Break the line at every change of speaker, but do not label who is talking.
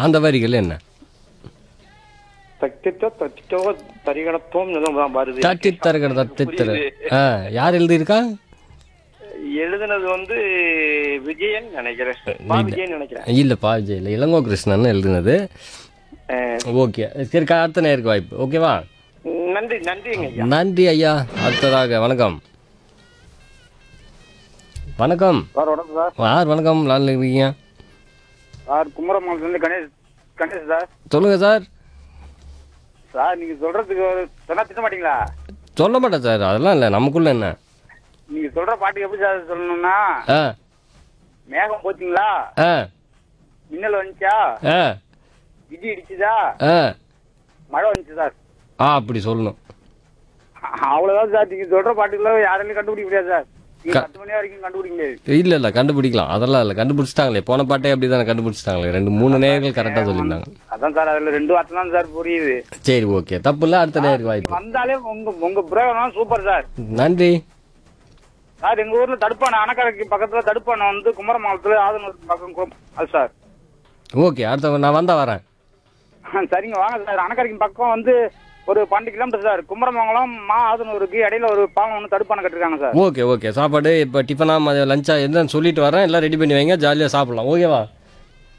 அந்த வரிகள் என்ன
தட்டித்தோ தட்டித்தோ தரிகணத்தோம் தான் வருது
தட்டி தருகிற தட்டி தரு ஆ யார் எழுதியிருக்கா
எழுதுனது வந்து விஜயன் நினைக்கிறேன் பா விஜயன் நினைக்கிறேன்
இல்லைப்பா விஜய் இல்லை இளங்கோ கிருஷ்ணன் எழுதினது
அஹ்,
ஓகே சரி க- அடுத்த நேருக்கு வாய்ப்பு ஓகேவா
நன்றி நன்றிங்க ஐயா
நன்றி ஐயா அடுத்ததாக வணக்கம் வணக்கம்
சார் வணக்கம் சார்
யார் வணக்கம் லாலில் இருக்கீங்க
சார் குமரமாலத்துலேருந்து கணேஷ் கணேஷ் சார்
சொல்லுங்க சார்
சார் நீங்க சொல்றதுக்கு ஒரு சொன்னா திட்ட மாட்டீங்களா
சொல்ல மாட்டேன் சார் அதெல்லாம் இல்லை நமக்குள்ள என்ன
நீங்க சொல்ற பாட்டுக்கு எப்படி சார் சொல்லணும்னா
ஆ
மேகம் போச்சுங்களா
ஆ
மின்னல் வந்துச்சா
ஆ
இடி இடிச்சுதா
ஆ
மழை வந்துச்சு சார்
ஆ அப்படி சொல்லணும்
அவ்வளவுதான் சார் நீங்க சொல்ற பாட்டுக்குள்ள யாராலையும் கண்டுபிடிக்க முடியாது சார் நீங்க
க-
பத்து மணி வரைக்கும் கண்டுபிடிக்க முடியாது
இல்லை இல்லை கண்டுபிடிக்கலாம் அதெல்லாம் இல்லை கண்டுபிடிச்சிட்டாங்களே போன பாட்டே அப்படி தானே கண்டுபிடிச்சிட்டாங்களே ரெண்டு மூணு நேர்கள் கரெக்டாக சொல்லியிருந்தாங்க
அதான் சார் அதுல ரெண்டு வார்த்தை தான் சார் புரியுது
சரி ஓகே தப்பு இல்லை அடுத்த நேருக்கு வாய்ப்பு
வந்தாலே உங்க உங்க புரோகிராம் சூப்பர் சார்
நன்றி
சார் எங்க ஊர்ல தடுப்பான அணக்கரைக்கு பக்கத்துல தடுப்பான வந்து குமரமாலத்துல ஆதனூர் பக்கம் கு- அது சார்
ஓகே அடுத்த நான் வந்தால் வரேன்
சரிங்க வாங்க சார் அணக்கரைக்கு பக்கம் வந்து ஒரு பன்னெண்டு கிலோமீட்டர் சார் குமரமங்கலம் மா ஆதனூருக்கு இடையில ஒரு பாலம் ஒன்று தடுப்பான கட்டிருக்காங்க சார்
ஓகே ஓகே சாப்பாடு இப்போ டிஃபனா மதியம் லஞ்சா என்னன்னு சொல்லிட்டு வரேன் எல்லாம் ரெடி பண்ணி வைங்க ஜாலியாக சாப்பிடலாம் ஓகேவா